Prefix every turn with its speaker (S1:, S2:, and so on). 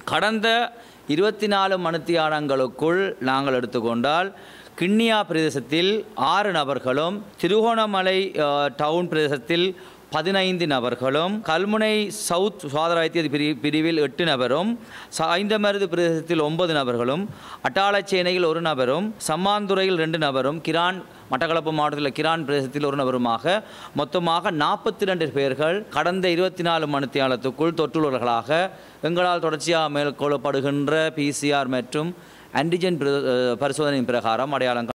S1: கடந்த இருபத்தி நாலு மணித்தியாலங்களுக்குள் நாங்கள் எடுத்துக்கொண்டால் கிண்ணியா பிரதேசத்தில் ஆறு நபர்களும் திருகோணமலை அஹ், டவுன் பிரதேசத்தில் பதினைந்து நபர்களும் கல்முனை சவுத் சுகாதார வைத்திய பிரி பிரிவில் எட்டு நபரும் ஐந்தமருது பிரதேசத்தில் ஒன்பது நபர்களும் அட்டாளச்சேனையில் ஒரு நபரும் சம்மாந்துறையில் ரெண்டு நபரும் கிரான் மட்டக்களப்பு மாவட்டத்தில் கிரான் பிரதேசத்தில் ஒரு நபருமாக மொத்தமாக நாற்பத்தி ரெண்டு பேர்கள் கடந்த இருபத்தி நாலு மணித்தியாலத்துக்குள் தொற்றுள்ளவர்களாக எங்களால் தொடர்ச்சியாக மேற்கொள்ளப்படுகின்ற பிசிஆர் மற்றும் ஆன்டிஜென் பரிசோதனையின் பிரகாரம் அடையாளம்